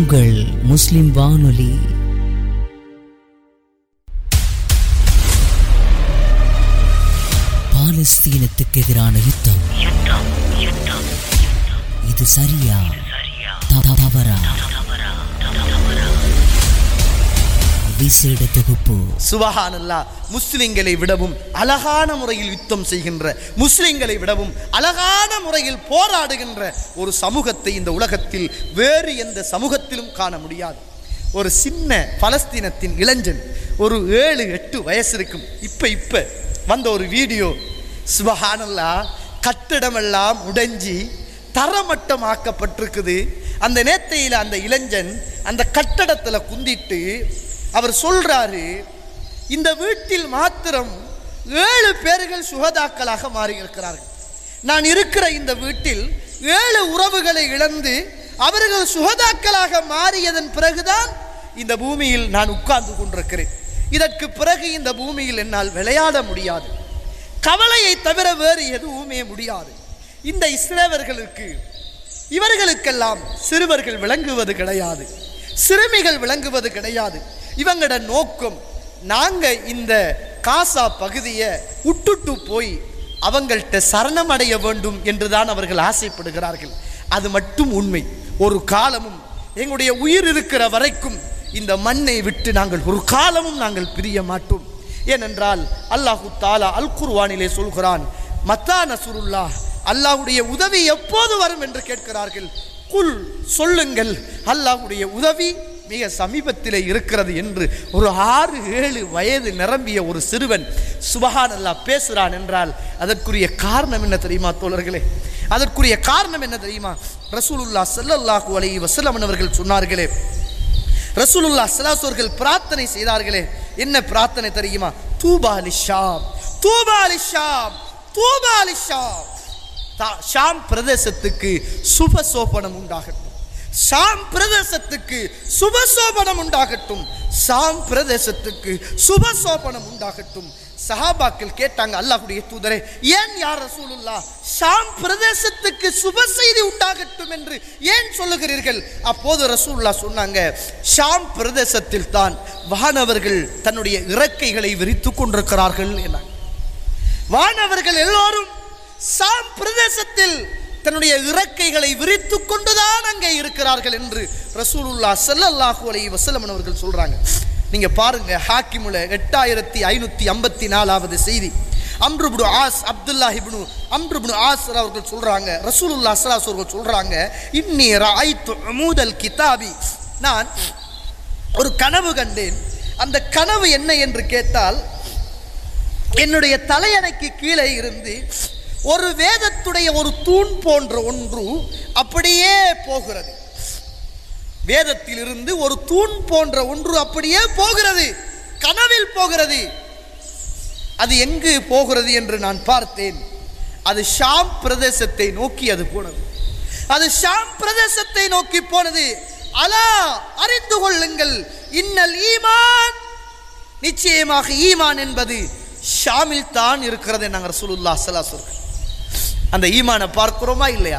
உங்கள் முஸ்லிம் வானொலி பாலஸ்தீனத்துக்கு எதிரான யுத்தம் இது சரியா த- தவறா விசேட தொகுப்பு சுபஹானல்லா முஸ்லிம்களை விடவும் அழகான முறையில் யுத்தம் செய்கின்ற முஸ்லிம்களை விடவும் அழகான முறையில் போராடுகின்ற ஒரு சமூகத்தை இந்த உலகத்தில் வேறு எந்த சமூகத்திலும் காண முடியாது ஒரு சின்ன பலஸ்தீனத்தின் இளைஞன் ஒரு ஏழு எட்டு வயசு இருக்கும் இப்ப இப்ப வந்த ஒரு வீடியோ சுபஹானல்லா கட்டிடமெல்லாம் உடைஞ்சி தரமட்டமாக்கப்பட்டிருக்குது அந்த நேத்தையில் அந்த இளைஞன் அந்த கட்டடத்தில் குந்திட்டு அவர் சொல்றாரு இந்த வீட்டில் மாத்திரம் ஏழு பேர்கள் சுகதாக்களாக மாறி இருக்கிறார்கள் நான் இருக்கிற இந்த வீட்டில் ஏழு உறவுகளை இழந்து அவர்கள் சுகதாக்களாக மாறியதன் பிறகுதான் இந்த பூமியில் நான் உட்கார்ந்து கொண்டிருக்கிறேன் இதற்கு பிறகு இந்த பூமியில் என்னால் விளையாட முடியாது கவலையை தவிர வேறு எதுவுமே முடியாது இந்த இஸ்ரேவர்களுக்கு இவர்களுக்கெல்லாம் சிறுவர்கள் விளங்குவது கிடையாது சிறுமிகள் விளங்குவது கிடையாது இவங்களோட நோக்கம் நாங்க இந்த காசா பகுதியை விட்டுட்டு போய் அவங்கள்ட்ட சரணமடைய வேண்டும் என்றுதான் அவர்கள் ஆசைப்படுகிறார்கள் அது மட்டும் உண்மை ஒரு காலமும் எங்களுடைய உயிர் இருக்கிற வரைக்கும் இந்த மண்ணை விட்டு நாங்கள் ஒரு காலமும் நாங்கள் பிரிய மாட்டோம் ஏனென்றால் அல்லாஹு தாலா அல் குர்வானிலே சொல்கிறான் மத்தா நசுருல்லா அல்லாஹ்வுடைய உதவி எப்போது வரும் என்று கேட்கிறார்கள் குல் சொல்லுங்கள் அல்லாஹ்வுடைய உதவி மிக சமீபத்திலே இருக்கிறது என்று ஒரு ஆறு ஏழு வயது நிரம்பிய ஒரு சிறுவன் சுபஹான் அல்லாஹ் பேசுகிறான் என்றால் அதற்குரிய காரணம் என்ன தெரியுமா தோழர்களே அதற்குரிய காரணம் என்ன தெரியுமா ரசூலுல்லா ஸல்லல்லாஹு அலைஹி வஸல்லம் அவர்கள் சொன்னார்களே ரசூலுல்லா ஸல்லல்லாஹு அவர்கள் பிரார்த்தனை செய்தார்களே என்ன பிரார்த்தனை தெரியுமா தூபா லிஷாம் தூபா லிஷாம் தூபா லிஷாம் தா- ஷாம் பிரதேசத்துக்கு சுபசோபனம் உண்டாகட்டும் ஷாம் பிரதேசத்துக்கு சுபசோபனம் உண்டாகட்டும் ஷாம் பிரதேசத்துக்கு சுபசோபனம் உண்டாகட்டும் சஹாபாக்கள் கேட்டாங்க அல்லாஹ்வுடைய தூதரே ஏன் யார் ரசூலுல்லா ஷாம் பிரதேசத்துக்கு சுப செய்தி உண்டாகட்டும் என்று ஏன் சொல்லுகிறீர்கள் அப்போது ரசூலுல்லா சொன்னாங்க ஷாம் பிரதேசத்தில் தான் வானவர்கள் தன்னுடைய இறக்கைகளை விரித்துக் கொண்டிருக்கிறார்கள் என வானவர்கள் எல்லோரும் சாம் பிரதேசத்தில் தன்னுடைய இறக்கைகளை விரித்துக் கொண்டுதான் அங்கே இருக்கிறார்கள் என்று ரசூலுல்லா ஸல்லல்லாஹு அலைஹி வஸல்லம் அவர்கள் சொல்றாங்க நீங்க பாருங்க ஹாக்கிமுல எட்டாயிரத்தி ஐநூத்தி ஐம்பத்தி நாலாவது செய்தி அம்ருபுடு ஆஸ் அப்துல்லா இப்னு அம்ருபுடு ஆஸ் அவர்கள் சொல்றாங்க ரசூலுல்லா ஸல்லல்லாஹு அலைஹி அவர்கள் சொல்றாங்க இன்னி ராய்த்து அமூதல் கிதாபி நான் ஒரு கனவு கண்டேன் அந்த கனவு என்ன என்று கேட்டால் என்னுடைய தலையணைக்கு கீழே இருந்து ஒரு வேதத்துடைய ஒரு தூண் போன்ற ஒன்று அப்படியே போகிறது வேதத்தில் இருந்து ஒரு தூண் போன்ற ஒன்று அப்படியே போகிறது கனவில் போகிறது அது எங்கு போகிறது என்று நான் பார்த்தேன் அது ஷாம் பிரதேசத்தை நோக்கி அது போனது அது ஷாம் பிரதேசத்தை நோக்கி போனது அலா அறிந்து கொள்ளுங்கள் இன்னல் ஈமான் நிச்சயமாக ஈமான் என்பது ஷாமில் தான் இருக்கிறது நாங்கள் ரசூலுல்லாஹ் ஸல்லல்லாஹு அலைஹி வஸல்லம் அந்த ஈமானை பார்க்கிறோமா இல்லையா